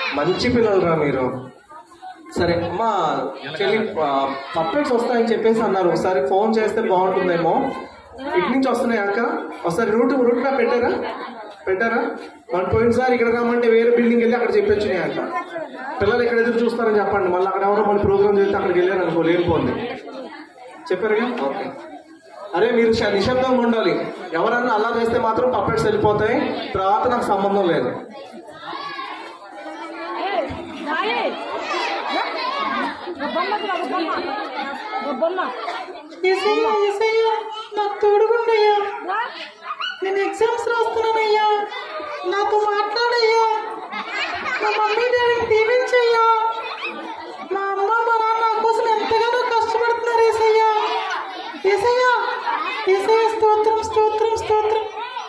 మంచి పిల్లలురా మీరు సరే అమ్మా చెల్లి పప్పెట్స్ వస్తాయని చెప్పేసి అన్నారు ఒకసారి ఫోన్ చేస్తే బాగుంటుందేమో ఇటు నుంచి వస్తున్నాయి అక్క ఒకసారి రూట్ రూట్ గా పెట్టారా పెట్టారా మన పోయినసారి ఇక్కడ రమ్మంటే వేరే బిల్డింగ్ వెళ్ళి అక్కడ చెప్పొచ్చినాయి అక్క పిల్లలు ఇక్కడ ఎదురు చూస్తారని చెప్పండి మళ్ళీ అక్కడ ఎవరో మళ్ళీ ప్రోగ్రామ్ చేస్తే అక్కడికి వెళ్ళారు అనుకో లేనిపోంది చెప్పారుగా ఓకే అరే మీరు శ- నిశ్శబ్దంగా ఉండాలి ఎవరన్నా అలా చేస్తే మాత్రం పప్పెట్స్ వెళ్ళిపోతాయి తర్వాత నాకు సంబంధం లేదు ఏసయ్యా ఏసయ్యా నాకు తోడుగుండయ్యా నేను ఎగ్జామ్స్ రాస్తున్నానయ్యా నాతో మాట్లాడయ్యా మా మమ్మీ డాడీని దీవించయ్యా మా అమ్మ మా నాన్న నా కోసం ఎంతగానో కష్టపడుతున్నారు ఏసయ్యా ఏసయ్యా ఏసయ్య స్తోత్రం స్తోత్రం స్తోత్రం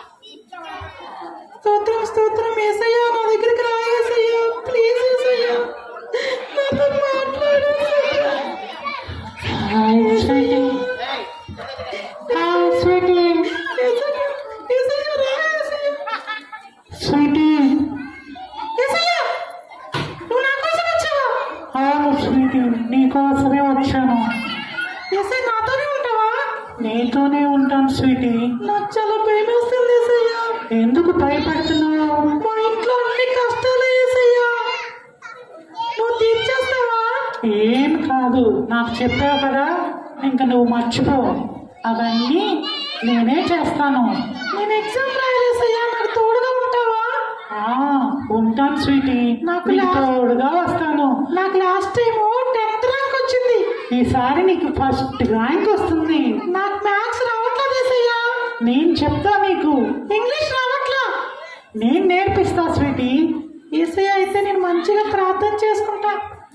స్తోత్రం స్తోత్రం ఏసయ్యా నా దగ్గరికి రా ఏసయ్యా ప్లీజ్ ఏసయ్యా నాతో మాట్లాడు ఏసయ్యా. హాయ్ స్వీటీ హాయ్ స్వీటీ ఏసయ్యా ఏసయ్యా రా ఏసయ్యా స్వీటీ ఏసయ్యా నువ్వు నా కోసం వచ్చావా అవును స్వీటీ నీ కోసమే వచ్చాను ఏసయ్య నాతోనే ఉంటావా నీతోనే ఉంటాను స్వీటీ నాకు చాలా భయం వేస్తుంది ఏసయ్యా ఎందుకు భయపడుతున్నావు మా ఇంట్లో అన్ని కష్టాలు ఏసయ్యా నువ్వు తీర్చేస్తావా ఏం కాదు నాకు చెప్పావు కదా ఇంకా నువ్వు మర్చిపో అవన్నీ నేనే చేస్తాను నేను ఎగ్జామ్ రాయలేసయ్యా నాకు తోడుగా ఉంటావా ఉంటాను స్వీటీ నాకు తోడుగా వస్తాను నాకు లాస్ట్ టైం టెన్త్ ర్యాంక్ వచ్చింది ఈసారి నీకు ఫస్ట్ ర్యాంక్ వస్తుంది నాకు మ్యాథ్స్ రావట్లేదు ఏసయ్యా నేను చెప్తా నీకు ఇంగ్లీష్ రావట్లా నేను నేర్పిస్తా స్వీటీ ఏసయ్య అయితే నేను మంచిగా ప్రార్థన చేసుకుంటా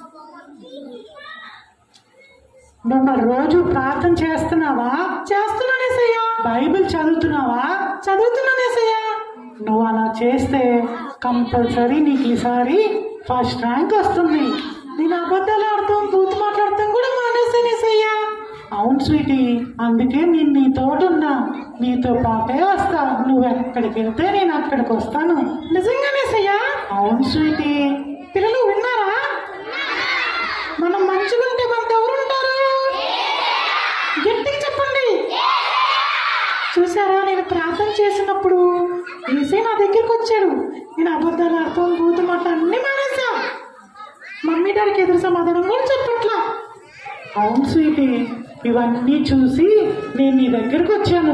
నువ్వు మరి రోజు ప్రార్థన చేస్తున్నావా చేస్తున్నానేసయ్యా బైబిల్ చదువుతున్నావా చదువుతున్నానేసయ్యా నువ్వు అలా చేస్తే కంపల్సరీ నీకు ఈసారి ఫస్ట్ ర్యాంక్ వస్తుంది నేను అబద్ధాలు ఆడతాం బూత్ మాట్లాడతాం కూడా మానేసానేసయ్యా అవును స్వీటీ అందుకే నేను నీ తోడున్నా నీతో పాటే వస్తా నువ్వు ఎక్కడికి వెళ్తే నేను అక్కడికి వస్తాను నిజంగానేసయ్యా అవును స్వీటీ పిల్లలు విన్నారా మనం మంచిగా ఉంటే మనతో ఎవరుంటారు గట్టిగా చెప్పండి చూసారా నేను ప్రార్థన చేసినప్పుడు ఏసే నా దగ్గరికి వచ్చాడు నేను అబద్ధాలు అర్థం బూతు మాట అన్ని మానేసా మమ్మీ డాడీకి ఎదురు సమాధానం కూడా చెప్పట్లా అవును స్వీటీ ఇవన్నీ చూసి నేను నీ దగ్గరికి వచ్చాను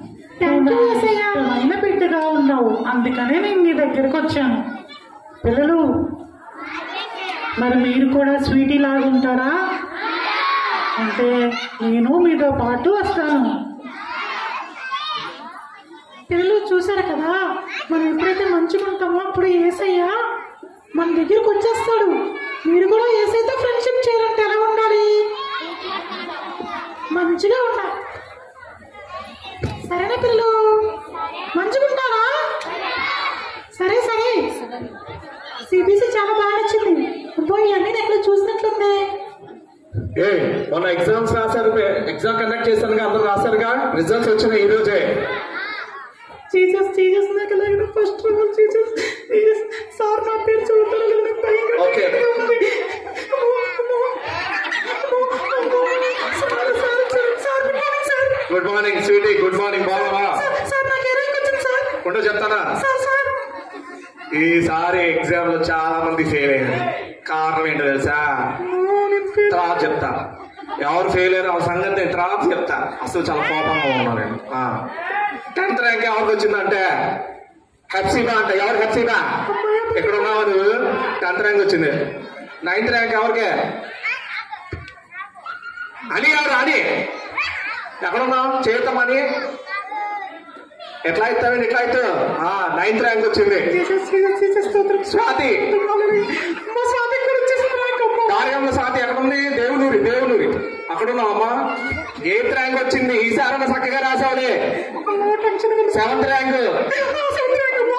అయిన బిడ్డగా ఉన్నావు అందుకనే నేను నీ దగ్గరికి వచ్చాను పిల్లలు మరి మీరు కూడా స్వీటీ లాగా ఉంటారా అంటే నేను మీతో పాటు వస్తాను పిల్లలు చూసారు కదా మనం ఎప్పుడైతే మంచిగా ఉంటామో అప్పుడు ఏసయ్య మన దగ్గరికి వచ్చేస్తాడు మీరు కూడా ఏసైతో ఫ్రెండ్షిప్ చేయాలంటే ఎలా ఉండాలి మంచిగా ఉండాలి సరేనా పిల్లలు మంచిగా ఉంటారా సరే సరే సిబిసి చాలా బాగా నచ్చింది అబ్బో ఇవన్నీ నేను ఎక్కడ చూసినట్లుంది ఏ మొన్న ఎగ్జామ్స్ రాశారు ఎగ్జామ్ కండక్ట్ చేశారుగా అందరూ రాశారుగా రిజల్ట్స్ వచ్చినాయి ఈ రోజే జీసస్ జీసస్ నాకు ఎలాగైనా ఫస్ట్ రావాలి జీసస్ జీసస్ సార్ నా పేరు చదువుతాను లేదా నాకు భయంకరంగా Okay. ఉంది. అమ్మో, అమ్మో, అమ్మో, అమ్మో. Sir, sir, sir, sir, good morning sir. Good morning sweetie good morning బాగున్నావా సార్, సార్, నాకు ఏ ర్యాంక్ వచ్చింది సార్? ఉంటూ చెప్తానా సార్, సార్. ఈసారి ఎగ్జామ్ లో చాలా మంది ఫెయిల్ అయ్యారు కారణం ఏంటో తెలుసా అమ్మో, నేను ఫెయిల్. తర్వాత చెప్తా ఎవరు ఫెయిల్ అయ్యారు ఆ సంగతి నేను తర్వాత చెప్తా అసలు చాలా కోపంగా ఉన్నాను నేను టెన్త్ ర్యాంక్ ఎవరికి వచ్చిందంటే హెప్సీబా అంటే ఎవరు హెప్సీబా ఎక్కడ ఉన్నావు నువ్వు టెన్త్ ర్యాంక్ వచ్చింది నైన్త్ ర్యాంక్ ఎవరికి అని ఎవరు అని ఎక్కడున్నావు చేద్దామని ఎట్లా అవుతావు ఎట్లా అవుతావు నైన్త్ ర్యాంక్ వచ్చింది జీసస్ జీసస్ జీసస్ స్తోత్రం. స్వాతి మా స్వాతి కూడా వచ్చేసింది నాకు అమ్మో. కార్యంలో స్వాతి ఎక్కడుంది దేవునూరి దేవునూరి అక్కడున్నావు అమ్మా ఎయిత్ ర్యాంక్ వచ్చింది ఈసారి చక్కగా రాసావులే అమ్మో, టెన్షన్ గా ఉంది. సెవెంత్ ర్యాంక్ ఆ, సెవెంత్ ర్యాంక్ అమ్మో.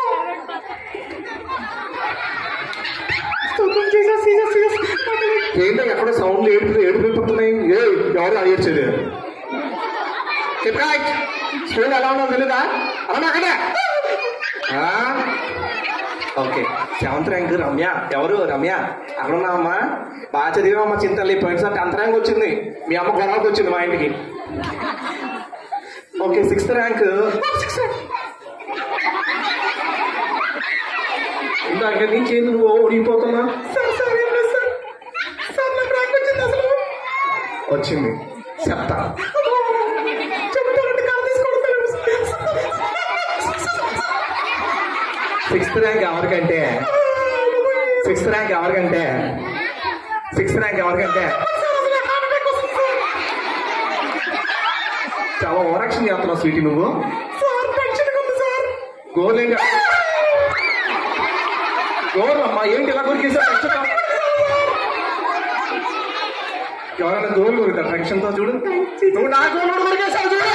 స్తోత్రం జీసస్ జీసస్ జీసస్ నాకు ఏంటో ఎక్కడో సౌండ్లు ఏడుపు ఏడుపు పడుతున్నాయి ఏ ఎవరు అయ్యొచ్చేది చెప్పరా స్కూల్ ఎలా ఉందో తెలీదా అలా అక్కడే ఓకే సెవెంత్ ర్యాంక్ రమ్య ఎవరు రమ్య అక్కడ ఉన్నావమ్మా బాగా చదివామమ్మా చింతల్లి పోయినసారి టెన్త్ ర్యాంక్ వచ్చింది మీ అమ్మ గొడవకి వచ్చింది మా ఇంటికి ఓకే సిక్స్త్ ర్యాంక్ ఇందాక నీకేంది నువ్వు ఓడిపోతున్నా సార్ సార్ ఏం లేదు సార్ సార్ నాకు ర్యాంక్ వచ్చింది అసలు వచ్చింది చెప్తా చెప్తారంటే కాల్ తీసుకొడతారు సిక్స్త్ ర్యాంక్ ఎవరికంటే సిక్స్త్ ర్యాంక్ ఎవరికంటే సిక్స్త్ ర్యాంక్ ఎవరికంటే చాలా ఓరక్షణ చేస్తున్నావు స్వీటీ నువ్వు సార్ టెన్షన్ ఉంది సార్ గోల్ ఏంటి గోల్ అమ్మా ఏంటి ఇలా కొరికేసావు టెన్షన్ ఎవరైనా గోల్ కొరికా టెన్షన్ తో చూడు నువ్వు నా గోల్ కూడా కొరికేసావు చూడు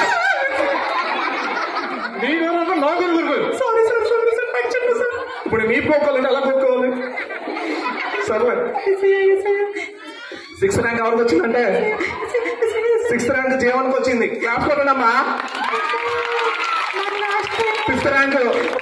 నీ గోల్ అంటే నా గోల్ కొరుకు sorry sir sorry sir tension ఉంది సార్ ఇప్పుడు నీ పోకోవాలంటే ఎలా పోకోవాలి సర్లే సిక్స్త్ ర్యాంక్ ఎవరికి వచ్చిందంటే సిక్స్త్ ర్యాంక్ జీవన్కి వచ్చింది క్లాస్ కొట్టండమ్మా fifth rank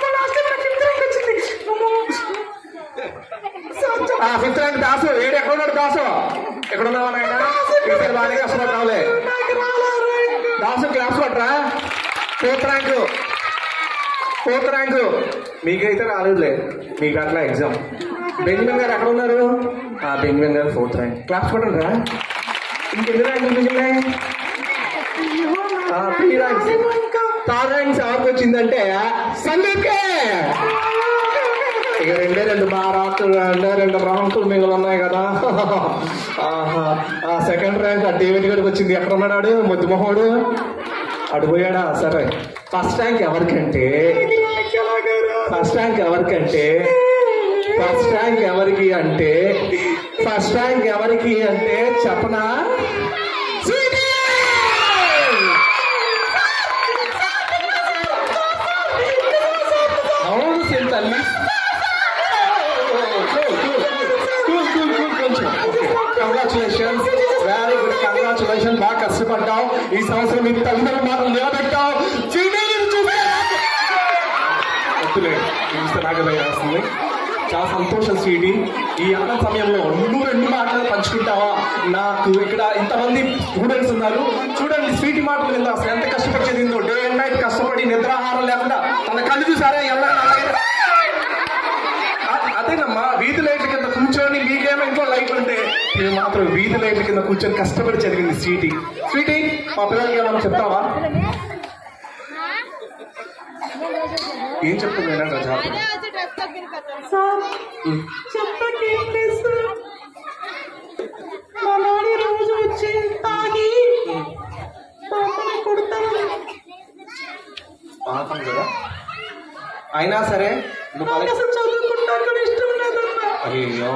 fifth rank Dasu ఏడు ఎక్కడ ఉన్నాడు దాసు ఎక్కడ ఉన్నావా నాయన ఇక్కడ బాగానే కష్టపడ్డావులే దాసు క్లాస్ కొట్టరా ఫోర్త్ ర్యాంక్ ఫోర్త్ ర్యాంక్ మీకైతే రాలేదులే మీకు అట్లా ఎగ్జామ్ బెంజమిన్ గారు ఎక్కడ ఉన్నారు ఆ బెంజమిన్ గారు ఫోర్త్ ర్యాంక్ క్లాస్ కొట్టండి రా ఇంకెన్ని ర్యాంకులు మిగిలినాయి త్రీ ర్యాంక్స్ థర్డ్ ర్యాంక్స్ ఎవరికి వచ్చిందంటే సందీప్కే ఇక రెండే రెండు బారాకులు రెండే రెండు ర్యాంకులు మిగిలి ఉన్నాయి కదా ఆహా. ఆ సెకండ్ ర్యాంక్ ఆ డేవిడ్ గడికి వచ్చింది ఎక్కడ ఉన్నాడు ముద్దు మొహోడు అటు పోయాడా సరే ఫస్ట్ ర్యాంక్ ఎవరికంటే ఫస్ట్ ర్యాంక్ ఎవరికంటే ఫస్ట్ ర్యాంక్ ఎవరికి అంటే ఫస్ట్ ర్యాంక్ ఎవరికి అంటే చెప్పనా స్వీటీ! అవును సేమ్ తల్లి కంగ్రాచులేషన్స్ వెరీ గుడ్ కంగ్రాచులేషన్ బాగా కష్టపడ్డావు ఈ సంవత్సరం మీ తల్లిదండ్రులు మాత్రం నిలబెట్టావు ఫీమేల్ చూసే వద్దులే చూస్తే నాకు భయం వేస్తుంది చాలా సంతోషం స్వీటీ ఈ అన్న సమయంలో నువ్వు రెండు మాటలు పంచుకుంటావా నాకు ఇక్కడ ఇంతమంది స్టూడెంట్స్ ఉన్నారు చూడండి స్వీటీ మాటలు విందా అసలు ఎంత కష్టపడి చదివిందో డే అండ్ నైట్ కష్టపడి నిద్రాహారం లేకుండా తన కళ్ళు చూసారా ఎలా అ- అదేనమ్మా వీధి లైట్ల కింద కూర్చొని మీకేమో ఇంట్లో లైట్లు ఉంటే ఇది మాత్రం వీధి లైట్ల కింద కూర్చొని కష్టపడి చదివింది స్వీటీ స్వీటీ మా పిల్లలకి ఏమన్నా చెప్తావా ఏం చెప్తుంది వినండి రా జాగ్రత్త. సార్ చెప్పకేం లేదు సార్ మా నాని రోజు వచ్చి తాగి పాపని కొడతాను పాపం కదా అయినా సరే నువ్వు నాకు కాలేజ్- అసలు చదువుకుంటా కూడా ఇష్టం లేదన్నా అయ్యో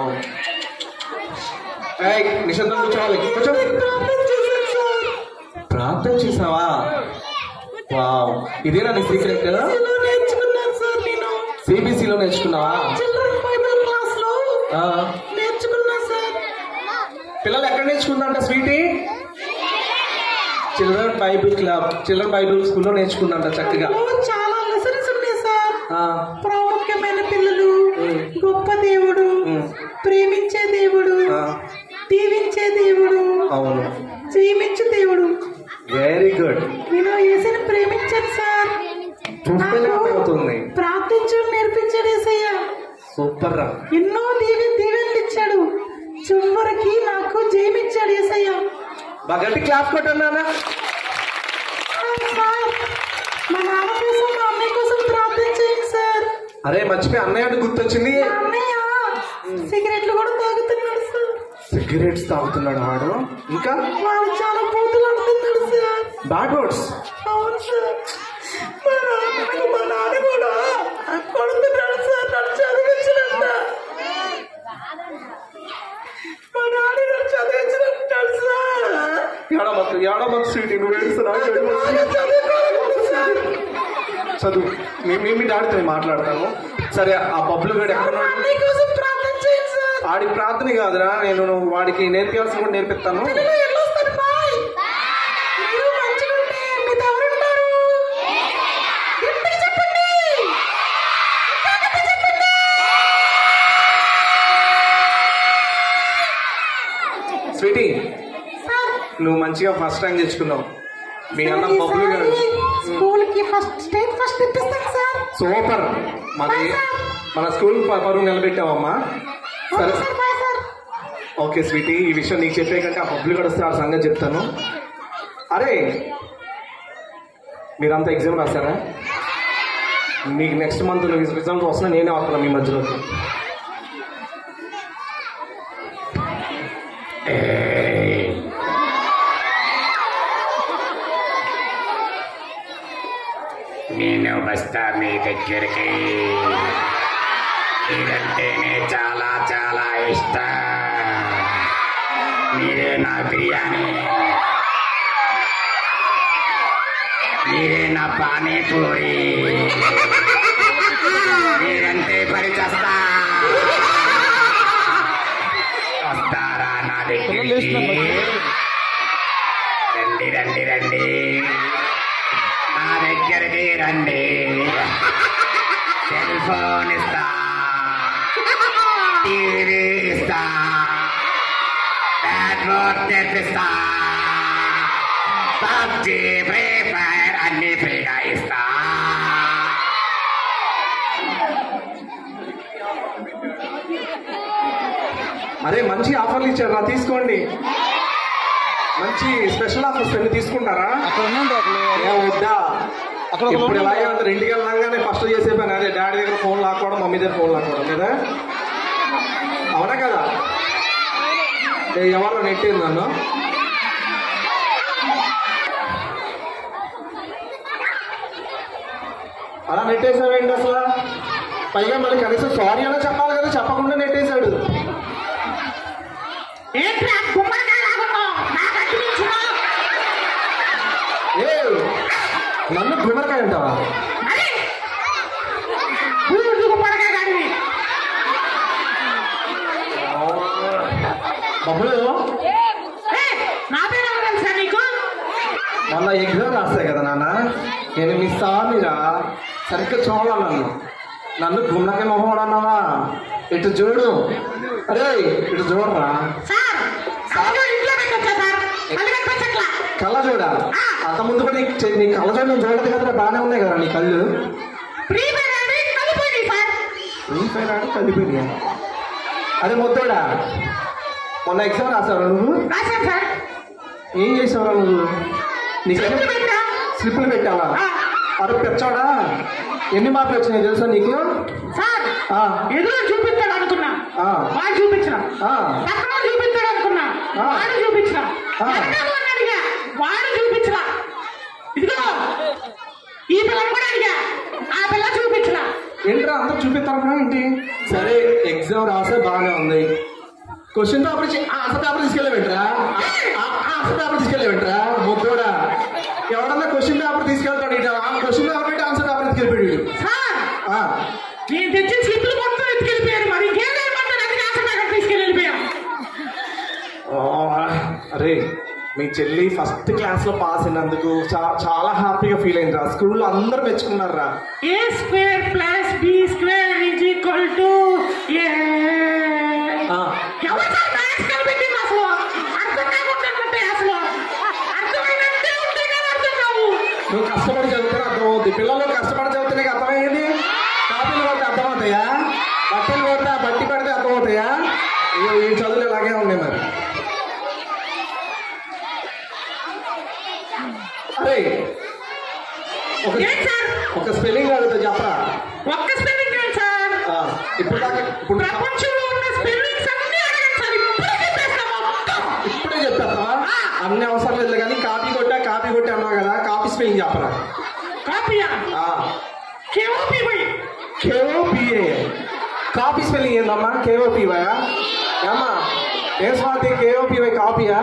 ఏయ్ నిశ్శబ్దం కూర్చోవాలి కూర్చో ప్రార్థన చేశాను సార్ ప్రార్థన చేసావా వావ్ ఇదేనా నీ సీక్రెట్ ఇలా నేర్చుకున్నాను సార్ నేను సిబిసిలో నేర్చుకున్నావా చిల్డ్రన్ బైబిల్ క్లాస్ లో ఆ, నేర్చుకున్నా సార్ పిల్లలు ఎక్కడ నేర్చుకుందంట sweetie children bible club children bible స్కూల్లో నేర్చుకుందంట చక్కగా అందులో చాలా లెసన్స్ ఉన్నాయి సార్ ఆ, ప్రాముఖ్యమైన పిల్లలు ఉమ్. గొప్ప దేవుడు ఉమ్. ప్రేమించే దేవుడు ఆ, దీవించే దేవుడు అవును జీవించే దేవుడు వెరీ గుడ్ నేను ఏసైని ప్రేమించాను సార్ చూస్తేనే అర్థమవుతుంది ప్రార్థించడం నేర్పించాడు ఏసయ్య సూపర్ రా ఎన్నో దీవె దీవెనలు ఇచ్చాడు చివరికి నాకు జయమిచ్చాడు ఏసయ్య బాగా గట్టి క్లాప్ కొట్టన్నానా సార్ మా నాన్న కోసం మా అన్నయ్య కోసం ప్రార్థన చేయండి సార్ అరే మర్చిపోయి అన్నయ్య అంటే గుర్తొచ్చింది మా అన్నయ్య సిగరెట్లు కూడా తాగుతున్నాడు సార్ సిగరెట్స్ తాగుతున్నాడు వాడు ఇంకా వాడు చాలా బూతులు అంటున్నాడు సార్ బ్యాడ్ వర్డ్స్ అవును సార్ మా నాన్న మా నాన్న కూడా కొడుతున్నాడు సార్ నన్ను చదివించడంట మా నాన్న నన్ను చదివించడంటాడు సార్ ఏడమకు ఏడమకు స్వీటీ నువ్వు ఏడుస్తున్నావు నాన్న చదువుకోలేదు సార్ చదువు మేము మేము మీ డాడీతో మాట్లాడతాము సరే ఆ బబ్బులు గడి ఎక్కడ మా ఉన్నాడు? అన్నయ్య కోసం ప్రార్థన చేయండి సార్ వాడికి ప్రార్థన కాదురా నేను వాడికి నేర్పించాల్సిన కూడా నేర్పిస్తాను నేను వెళ్ళొస్తాను బాయ్ మీరు మంచిగా ఉంటే మీతో ఎవరుంటారు గట్టిగా చెప్పండి ఇంకా గట్టిగా చెప్పండి నువ్వు మంచిగా ఫస్ట్ ర్యాంక్ తెచ్చుకున్నావు మీ అన్న బబ్బులు గారు స్కూల్ కి ఫస్ట్ స్టేట్ ఫస్ట్ తెప్పిస్తాను సార్ సూపర్ మరి మన స్కూల్ ప- పరువు నిలబెట్టావమ్మా సరే sir bye sir okay sweetie ఈ విషయం నీకు చెప్పే కంటే ఆ పబ్లిక్ కూడా వస్తే ఆ సంగతి చెప్తాను అరే మీరంతా ఎగ్జామ్ రాశారా మీకు నెక్స్ట్ మంత్ రిజల్ట్ వస్తున్నా నేనే వస్తున్నా మీ మధ్యలోకి నేను వస్తా మీ దగ్గరికి మీరంటేనే చాలా చాలా ఇష్టం మీరే నా బిర్యానీ మీరే నా పానీపూరి మీరంటే పరిచస్తా వస్తారా నా దగ్గరికి రండి రండి రండి నా దగ్గరికి రండి సెల్ ఫోన్ ఇస్తా టీవీ ఇస్తా బ్యాట్ బోర్డ్ తెప్పిస్తా పబ్జి ఫ్రీ ఫైర్ అన్ని ఫ్రీగా ఇస్తా అరే మంచి ఆఫర్లు ఇచ్చారు రా తీసుకోండి మంచి స్పెషల్ ఆఫర్స్ అన్ని తీసుకుంటారా అక్కడ ఉండండి ఒకరు ఏ వద్దా అక్కడ ఒక ఇప్పుడు లోన్ ఇలాగే ఉంది ఇంటికి వెళ్ళగానే ఫస్ట్ చేసే పని అదే డాడీ దగ్గర ఫోన్ లాక్కోవడం మమ్మీ దగ్గర ఫోన్ లాక్కోవడం కదా అవునా కదా ఏ, ఎవరో నెట్టింది నన్ను అలా నెట్టేసావేంటి అసలు పైగా మళ్ళీ కనీసం సారీ అలా చెప్పాలి కదా చెప్పకుండా నెట్టేశాడు ఏంట్రా గుమ్మడికాయ లాగున్నావు నాకు అనిపించినావు ఏ నన్ను గుమ్మడికాయ అంటావా అదే పూర్తి గుమ్మడికాయ కాడివి బబ్బులు ఏ, నా పేరు ఎవరు తెలుసా నీకు మొన్న ఎగ్జామ్ రాస్తాయి కదా నాన్న నేను మీ సామిరా సరిగ్గా చూడాలి నన్ను నన్ను గుమ్మడికాయ మొహం అన్నావా ఇటు చూడు అరే ఇటు చూడరా సార్ సార్ ఇంట్లో పెట్టొచ్చా సార్ మళ్ళీ పెట్టచ్చట్లా కళ్ళ చూడా అంత ముందు కూడా నీకు చె- నీ కళ్ళ చూడ నేను చూడదు కదా బాగానే ఉన్నాయి కదా నీ కళ్ళు ప్రీపెయిడ్ ఆడి కలిపోయింది సార్ ఫ్రీ ఫైర్ ఆడి కలిపోయినా అరే మొత్తోడా మొన్న ఎగ్జామ్ రాసావు నువ్వు రాశాను సార్ ఏం చేసావురా నువ్వు నీకు చెట్లు పెట్టా స్లిప్లు పెట్టావా ఆ, అరే పెచ్చాడా ఎన్ని మార్కులు వచ్చినాయి తెలుసా నీకు సార్ ఆ, ఎదురు చూపిస్తాడు అనుకున్నా ఆ, వాడు చూపించిన ఆ. పక్కన చూపిస్తాడు అనుకున్నా ఆ. వాడు చూపించిన ఆ. వెనకాల వాడిని అడిగా వాడు చూపించిన ఇదిగో ఈ పిల్లని కూడా అడిగా ఆ పిల్ల చూపించిన ఏంట్రా అందరూ చూపిస్తారా ఏంటి సరే ఎగ్జామ్ రాసే బాగానే ఉంది క్వశ్చన్ పేపర్ ఇచ్చి ఆన్సర్ పేపర్ తీసుకెళ్ళేవింట్రా ఆన్సర్ పేపర్ తీసుకెళ్ళేవింట్రా ముద్దోడా ఎవడన్నా క్వశ్చన్ పేపర్ తీసుకెళ్తాడు ఇట క్వశ్చన్ పేపర్ పెట్టి ఆన్సర్ పేపర్ తీసుకెళ్ళిపోయాడు సార్ ఆ, నేను తెచ్చిన స్లిప్లు మొత్తం ఎత్తుకెళ్ళిపోయారు మరి ఇంకేం లేకపోతే అది రాసిన అక్కడ తీసుకెళ్ళిపోయాం ఓ, అరే మీ చెల్లి ఫస్ట్ క్లాస్ లో పాస్ అయినందుకు చా- చాలా హ్యాపీగా ఫీల్ అయింది రా స్కూల్లో అందరూ మెచ్చుకున్నారా A square plus B square is equal to A ఆ. ఎవరు సార్ మ్యాథ్స్ కనిపెట్టింది అసలు అర్థం కాకుండా ఉంటాయి అసలు అర్థమైనట్టే ఉంటాయి కదా అర్థం కావు నువ్వు కష్టపడి చదివితే అర్థమవుతుంది పిల్లలు కష్టపడి చదివితేనే అర్థమయ్యేది కాపీలు కొడితే అర్థమవుతాయా బట్టలు కొడితే ఆ బట్టి పెడితే అర్థమవుతాయా ఇగో ఈ చదువులు ఇలాగే ఉన్నాయి మరి అరే ఒక ఏం సార్ ఒక స్పెల్లింగ్ అడుగుతా చెప్పరా ఒక్క స్పెల్లింగ్ ఏంటి సార్ ఆ, ఇప్పుడు దాకా ఇప్పుడు దాకా- ప్రపంచంలో ఉన్న స్పెల్లింగ్స్ అన్ని అడగండి సార్ ఇప్పుడే చెప్పేస్తాం మొత్తం ఇప్పుడే చెప్పేస్తావా అన్ని అవసరం లేదు కానీ కాపీ కొట్టా కాపీ కొట్టా అన్నావు కదా కాపీ స్పెల్లింగ్ చెప్పరా కాపీయా కేఓపీవై కేఓపిఏ కాపీ స్పెల్లింగ్ ఏందమ్మా కేఓపివై ఏమ్మా ఏ స్వాతి కేఓపివై కాపీయా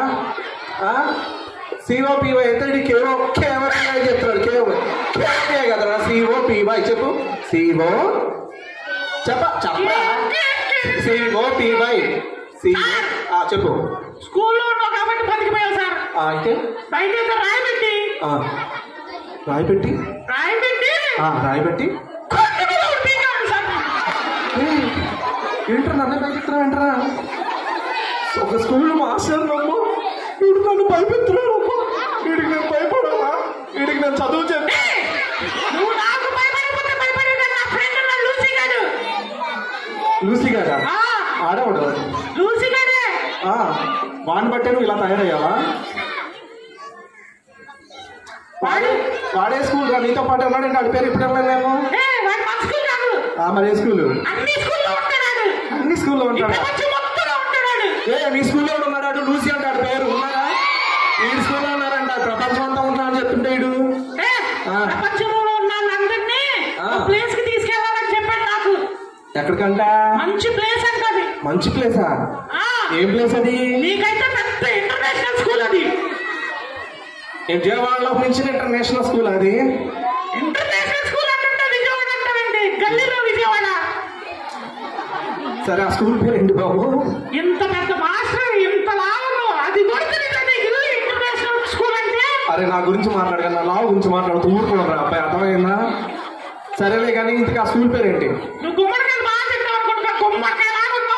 సిఓపివై అయితే కేఓ కేఓపివై చెప్తున్నాడు కేఓ కేఓపిఐ కదరా సిఓపివై చెప్పు సిఓ చెప్ప చెప్ప సిఓపివై సి చెప్పు స్కూల్లో ఉన్నావు కాబట్టి బతికిపోయావు సార్ ఆ, అయితే బయట అయితే రాయబెట్టి ఆ, రాయి పెట్టి రాయబెట్టి ఆ, రాయి పెట్టి కొట్టి మీద ఉడిపించాడు సార్ ఏయ్, ఏంట్రా నన్ను భయపెడతారా ఏంట్రా ఒక స్కూల్ మాస్టర్ నమ్ము వీడు నన్ను భయపెడుతున్నాడు అమ్మా వీడికి నేను భయపడాలా వీడికి నేను చదువు చెప్పి నువ్వు నాకు భయపడిపోతే భయపడేది నా ఫ్రెండ్ నా లూసీ గారు లూసీ గారా ఆ, ఆడవాడు లూసీ గారే ఆ, వాడిని బట్టే నువ్వు ఇలా తయారయ్యావా వాడే వాడే స్కూల్ రా నీతో పాటు ఉన్నాడంటే వాడి పేరు ఇప్పుడు వెళ్ళలేము ఏ వాడు మన స్కూల్ కాదు ఆ, మరి ఏ స్కూల్ అన్ని స్కూల్లో ఉంటున్నాడు అన్ని స్కూల్లో ఈ ఉంటాడా ప్రపంచం మొత్తంలో ఉంటున్నాడు ఏ నీ స్కూల్లో ఉన్నాడు లూసీ అంటాడు పేరు ఉన్నారా ఈ స్కూల్లో ఉన్నారంట ప్రపంచం అంతా ఉంటా అని చెప్తుంటే వీడు ఏ, ఆ. ప్రపంచంలో ఉన్న వాళ్ళందరినీ ఆ. ఒక ప్లేస్ కి తీసుకెళ్ళాలని చెప్పాడు నాకు ఎక్కడికంట మంచి ప్లేస్ అంట అది మంచి ప్లేసా ఆ, ఏం ప్లేస్ అది నీకైతే పెద్ద ఇంటర్నేషనల్ స్కూల్ అది ఏ విజయవాడలో మించిన ఇంటర్నేషనల్ స్కూల్ అది ఇంటర్నేషనల్ స్కూల్ అంటే విజయవాడ అంటారండి గల్లీలో విజయవాడ సరే ఆ స్కూల్ పేరు ఏంటి బాబు ఇంత పెద్ద మాస్టర్ ఇంత లాభము అది కూడా తెలియదు ఇల్లు ఇంటర్నేషనల్ స్కూల్ అంటే అరే నా గురించి మాట్లాడగా నా లావు గురించి మాట్లాడుతూ ఊరుకోరా అబ్బాయి అర్థమైందా సరేలే కానీ ఇంతకు ఆ స్కూల్ పేరు ఏంటి నువ్వు గుమ్మడికాయలు బాగా తింటావు అనుకుంటా గుమ్మడికాయ లాగున్నావు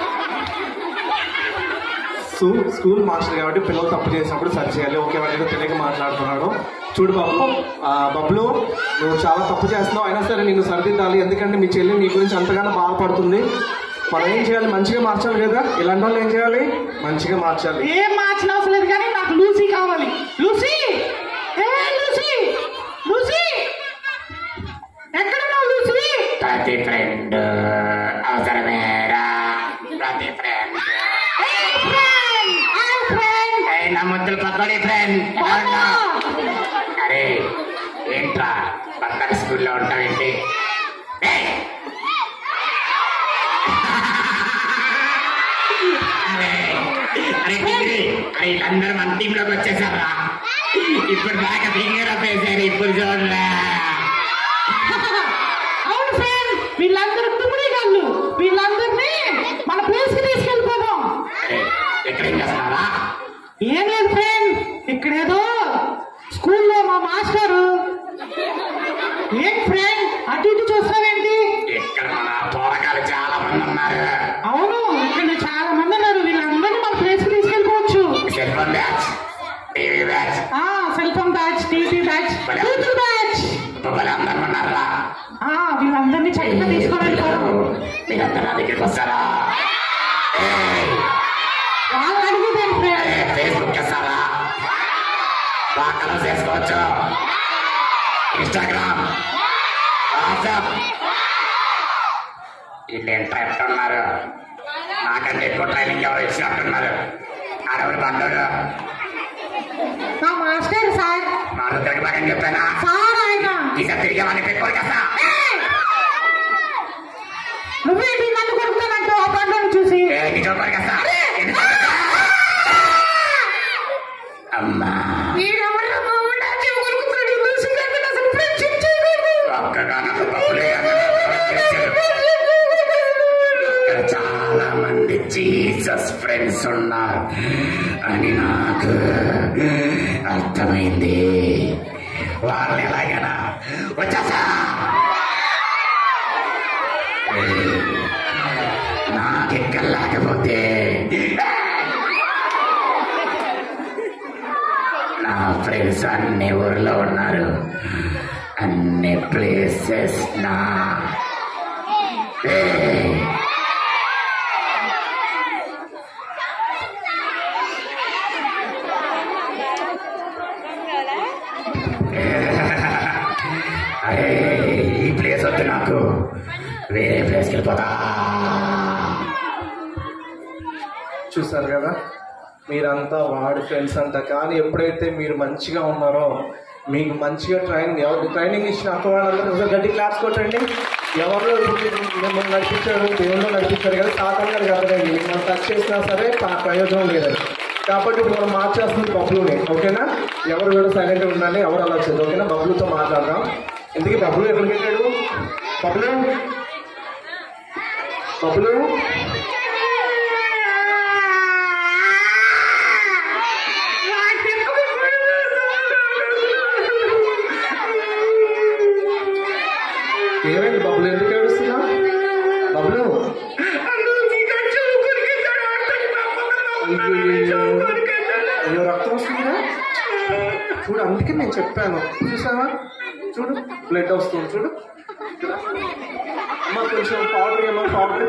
స్కూల్ స్కూల్ మాస్టర్ కాబట్టి పిల్లలు తప్పు చేసినప్పుడు సరి చేయాలి ఓకే వాడు ఏదో తెలియక మాట్లాడుతున్నాడు చూడు బాబు ఆ, బబ్లు నువ్వు చాలా తప్పు చేస్తున్నావు అయినా సరే నిన్ను సరిదిద్దాలి ఎందుకంటే మీ చెల్లి నీ గురించి అంతగానో బాధపడుతుంది మనం ఏం చేయాలి మంచిగా మార్చాలి కదా ఇలాంటి వాళ్ళు ఏం చేయాలి మంచిగా మార్చాలి ఏం మార్చిన అవసరం లేదు కానీ నాకు లూసీ కావాలి లూసీ ఏ లూసీ లూసీ ఎక్కడున్నావు లూసీ ప్రతి ఫ్రెండ్ అవసరమేరా ప్రతి ఫ్రెండ్ ఏ ఫ్రెండ్ హాయ్ ఫ్రెండ్ ఏ నా ముద్దులు పక్కడి ఫ్రెండ్ అరే ఏంట్రా పక్కన స్కూల్లో ఉంటావేంటి ఏయ్! అరే అరే డిగ్రీ అరే వీళ్ళందరూ మన టీంలోకి వచ్చేసారా ఇప్పుడు దాకా ఫింగర్ అప్ వేసారు ఇప్పుడు చూడరా అవును ఫ్రెండ్ వీళ్ళందరూ తుమ్మిడి గాళ్ళు వీళ్ళందరినీ మన ప్లేస్ కి తీసుకెళ్ళిపోదాం అరే ఎక్కడేం చేస్తున్నారా ఏం లేదు ఫ్రెండ్ ఇక్కడేదో స్కూల్లో మా మాస్టారు ఏం ఫ్రెండ్ అటు ఇటు చూస్తావేంటి ఇక్కడ మన పోరగాలు చాలా మంది ఉన్నారు అవును ఇక్కడ చాలా మంది ఉన్నారు వీళ్ళందరినీ మన ప్లేస్ కి తీసుకెళ్ళిపోవచ్చు cell phone batch TV batch ఆ cell phone batch TV batch కూతురు బ్యాచ్ వాళ్ళందరూ ఉన్నారా ఆ వీళ్ళందరినీ చక్కగా తీసుకొని వెళ్ళిపోదాం మీరందరూ నా దగ్గరికి వస్తారా ఏయ్! వాళ్ళు అడిగేదేం ఫ్రెండ్ అరే ఫేస్బుక్ చేస్తారా వాకలు చేసుకోవచ్చు ఇన్స్టాగ్రామ్ వాట్సాప్ వీళ్ళు ఎంత ఉన్నారు నాకంటే ఎక్కువ ట్రైనింగ్ ఎవరు ఇచ్చినట్టున్నారు ఆడవారు బంధువులు మా మాస్టర్ సార్ వాళ్ళు తిరగబాకని చెప్పానా సార్ ఆయన ఈసారి తిరిగి వాళ్ళని పెట్టుకోరు కదా ఏయ్! నువ్వేంటి నన్ను కొడుకుతానంటావు ఆ పండుగను చూసి ఏ నిజం కదా అమ్మా వీడెవడో మా ఊళ్ళో చెవి కొరుకుతున్నాడు. ఈ లూసీ గారితో అసలు friendship చేయకూడదు. ఒక్కగా నాకు పప్పులే ఇక్కడ చాలా మంది జీసస్ ఫ్రెండ్స్ ఉన్నారు అని నాకు అర్థమైంది వాళ్ళని ఎలాగైనా వచ్చేసా నాకెక్కడ లేకపోతే నా ఫ్రెండ్స్ అన్ని ఊర్లో ఉన్నారు అన్ని ప్లేసెస్ నా ఏయ్! అరే ఈ ప్లేస్ వద్దు నాకు వేరే ప్లేస్కి వెళ్ళిపోతా చూసారు కదా మీరంతా వాడి ఫ్రెండ్స్ అంట కానీ ఎప్పుడైతే మీరు మంచిగా ఉన్నారో మీకు మంచిగా ట్రైనింగ్ ఎవరు ట్రైనింగ్ ఇచ్చిన అక్క వాళ్ళందరూ ఒకసారి గట్టి క్లాస్ కొట్టండి ఎవరిలో మిమ్మల్ని నడిపించాడు దేవుళ్ళు నడిపించాడు కదా సాతాన్ గారు కదండి మనం టచ్ చేసినా సరే ప- ప్రయోజనం లేదండి కాబట్టి ఇప్పుడు మనం మార్చేస్తుంది బబ్లుని ఓకేనా ఎవరు కూడా సైలెంట్గా ఉండాలి ఎవరు అలా వచ్చేది ఓకేనా బబ్లుతో మాట్లాడదాం ఎందుకు బబ్లు ఎక్కడికి వెళ్ళాడు బబ్లు బబ్లు ఏమైంది బబ్లు ఎందుకు ఏడుస్తున్నా బబ్లు అయ్యయ్యో. అయ్యో రక్తం వస్తుందా చూడు అందుకే నేను చెప్పాను చూసావా చూడు బ్లడ్ వస్తుంది చూడు ఇక్కడ. అమ్మ కొంచెం పౌడర్ ఏమో పౌడర్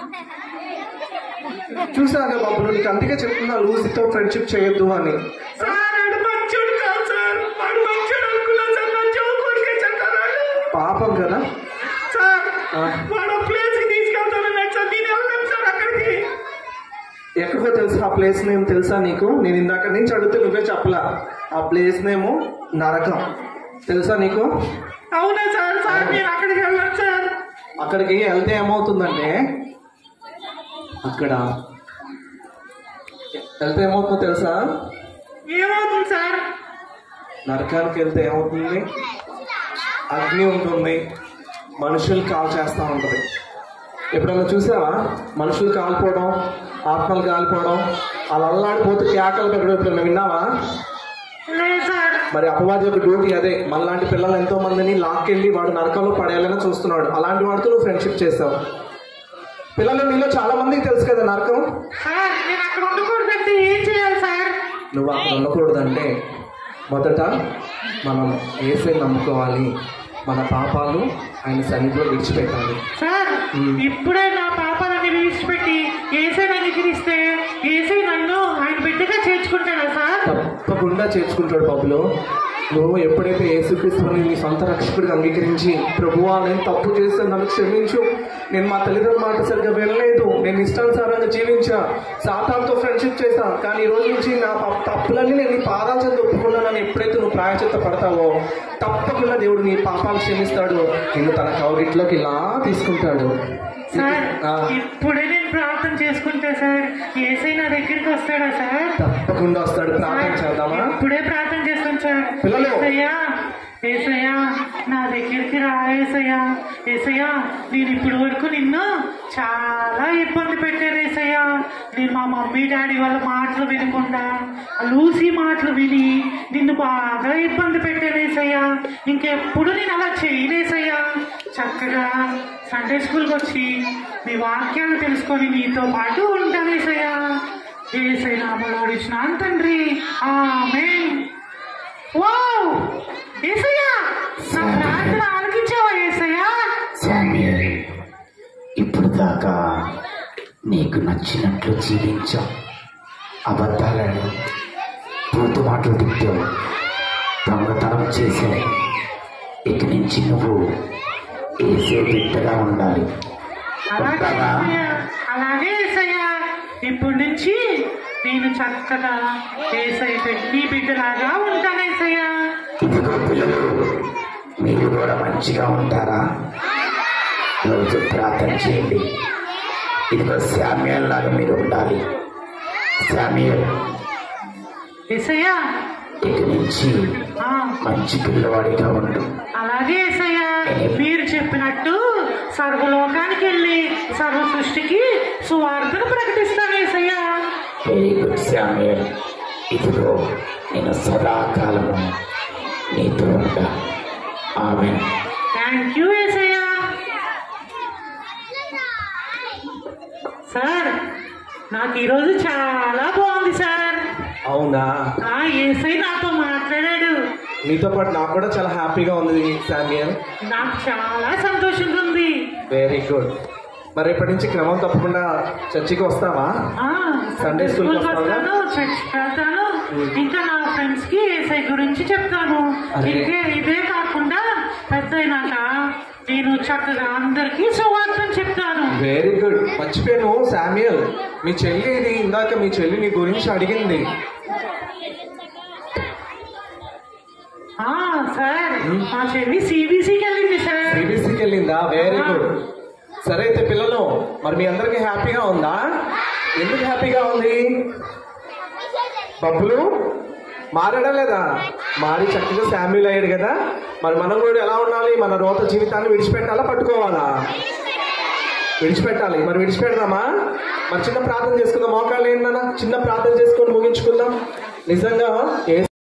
చూసాగా బాబు నీకు అందుకే చెప్తున్నా లూసితో ఫ్రెండ్షిప్ చేయొద్దు అని సార్ ఆడు మంచోడు కాదు సార్ వాడు మంచోడు అనుకున్నా సార్ నా చౌకోడికే చెప్తాను పాపం కదా సార్ ఆ. వాడు ప్లేస్ కి తీసుకెళ్తాను సార్ నేను వెళ్తాను సార్ అక్కడికి ఎక్కడికో తెలుసా ఆ ప్లేస్ నేమ్ తెలుసా నీకు నేను ఇందాక నుంచి అడిగితే నువ్వే చెప్పలా ఆ ప్లేస్ నేము నరకం తెలుసా నీకు అవునా సార్ సార్ నేను అక్కడికి వెళ్ళాను సార్ అక్కడికి వెళ్తే ఏమవుతుందంటే అక్కడ వెళ్తే ఏమవుతుందో తెలుసా ఏమవుతుంది సార్ నరకానికి వెళ్తే ఏమవుతుంది అగ్ని ఉంటుంది మనుషులు కాల్ చేస్తూ ఉంటుంది ఎప్పుడన్నా చూసావా మనుషులు కాలిపోవడం ఆత్మలు కాలిపోవడం అలా అల్లాడిపోతే కేకలు పెట్టడం ఎప్పుడన్నా విన్నావా లేదు సార్ మరి అపవాది యొక్క డ్యూటీ అదే మనలాంటి పిల్లలు ఎంతో మందిని లాక్కెళ్ళి వాడు నరకంలో పడేయాలని చూస్తున్నాడు అలాంటి వాడితో నువ్వు ఫ్రెండ్షిప్ చేస్తావు పిల్లలు మీలో చాలా మందికి తెలుసు కదా నరకం సార్ నేను అక్కడ ఉండకూడదంటే ఏం చేయాలి సార్ నువ్వు అక్కడ ఉండకూడదంటే మొదట మనం ఏసై నమ్ముకోవాలి మన పాపాలు ఆయన సన్నిధిలో విడిచిపెట్టాలి సార్ మ్మ్. ఇప్పుడే నా పాపాలని విడిచిపెట్టి ఏసై నన్ను ఎగిరిస్తే ఏసై నన్ను ఆయన బిడ్డగా చేర్చుకుంటాడా సార్ తప్పకుండా చేర్చుకుంటాడు బాబులో నువ్వు ఎప్పుడైతే యేసుక్రీస్తుని నీ సొంత రక్షకుడిగా అంగీకరించి ప్రభువా నేను తప్పు చేస్తే నన్ను క్షమించు నేను మా తల్లిదండ్రుల మాట సరిగ్గా వినలేదు నేను ఇష్టానుసారంగా జీవించా సాతాన్తో ఫ్రెండ్షిప్ చేశా కానీ ఈ రోజు నుంచి నా ప- తప్పులన్నీ నేను నీ పాదాల చెంత ఒప్పుకున్నానని ఎప్పుడైతే నువ్వు ప్రాయచిత్త పడతావో తప్పకుండా దేవుడు నీ పాపాలు క్షమిస్తాడు నిన్ను తన కౌగిట్లోకి ఇలా తీసుకుంటాడు సార్ ఆ, ఇప్పుడే నేను ప్రార్థన చేసుకుంటా సార్ ఏసై నా దగ్గరికి వస్తాడా సార్ తప్పకుండా వస్తాడు ప్రార్థన చేద్దామా ఇప్పుడే ప్రార్థన చేస్తాను సార్ పిల్లలు. ఏసయ్యా ఏసయ్యా నా దగ్గరికి రా ఏసయ్యా ఏసయ్యా నేను ఇప్పటి వరకు నిన్ను చాలా ఇబ్బంది పెట్టాను ఏసయ్యా నేను మా మమ్మీ డాడీ వాళ్ళ మాటలు వినకుండా ఆ లూసీ మాటలు విని నిన్ను బాగా ఇబ్బంది పెట్టాను ఏసయ్యా ఇంకెప్పుడు నేను అలా చేయలేసయ్యా చక్కగా సండే స్కూల్కి వచ్చి మీ వాక్యాలు తెలుసుకొని నీతో పాటు ఉంటాను ఏసయ్యా ఏసై నామలో అడిచినాను తండ్రి ఆమేన్ వావ్ ఏసయ్యా నా ప్రార్థన ఆలకించావా ఏసయ్యా స్వామి ఇప్పుడు దాకా నీకు నచ్చినట్లు జీవించావు అబద్ధాలను పూర్తి మాటలు తిట్టావు దొంగతనం చేసావు ఇక నుంచి నువ్వు ఏసే బిడ్డగా ఉండాలి అలాగే ఏసయ్యా, అలాగే ఏసయ్యా ఇప్పటి నుంచి నేను చక్కగా ఏసై నీ బిడ్డలాగా ఉంటాను ఏసయ్యా ఇదిగో పిల్లలు మీరు కూడా మంచిగా ఉంటారా రోజు ప్రార్థన చేయండి ఇదిగో శామ్యాల్ లాగా మీరు ఉండాలి శామ్యల్ ఏసయ్యా ఇక నుంచి ఆ, మంచి పిల్లవాడిగా ఉండు అలాగే ఏసయ్యా మీరు చెప్పినట్టు సర్వలోకానికి వెళ్ళి సర్వ సృష్టికి సువార్తను ప్రకటిస్తాను ఏసయ్యా వెరీ గుడ్ శామ్యల్ ఇదిగో నేను సదాకాలము నీతో ఉంటా ఆమె థ్యాంక్ యూ ఏసయ్యా సార్ నాకు ఈరోజు చాలా బాగుంది సార్ అవునా ఆ ఏసై నాతో మాట్లాడాడు నీతో పాటు నాకు కూడా చాలా హ్యాపీగా ఉంది శామ్యల్ నాకు చాలా సంతోషంగా ఉంది వెరీ గుడ్ మరి ఇప్పటి నుంచి క్రమం తప్పకుండా చర్చికి వస్తావా ఆ, Sunday school కి స్కూల్కి వస్తావా? వస్తాను చర్చికి వెళ్తాను ఇంకా నా ఫ్రెండ్స్ కి ఏసై గురించి చెప్తాను అరే. ఇంకే ఇదే కాకుండా పెద్ద అయినాక నేను చక్కగా అందరికీ సువార్తను చెప్తాను వెరీ గుడ్ మర్చిపోయాను శామ్యుయల్ మీ చెల్లి ఇది ఇందాక మీ చెల్లి నీ గురించి అడిగింది ఆ, సార్ మా చెల్లి సిబిసికి వెళ్ళింది సార్ సిబిసికి వెళ్ళిందా వెరీ గుడ్ సరే అయితే పిల్లలు మరి మీ అందరికి హ్యాపీగా ఉందా ఎందుకు హ్యాపీగా ఉంది బబ్బులు మారాడా లేదా మారి చక్కగా శామ్యుల్ అయ్యాడు కదా మరి మనం కూడా ఎలా ఉండాలి మన రోత జీవితాన్ని విడిచిపెట్టాలా పట్టుకోవాలా విడిచిపెట్టాలి మరి విడిచిపెడదామా మరి చిన్న ప్రార్థన చేసుకుందాం మోకాళ్ళు ఏంటన్నా చిన్న ప్రార్థన చేసుకొని ముగించుకుందాం నిజంగా ఏ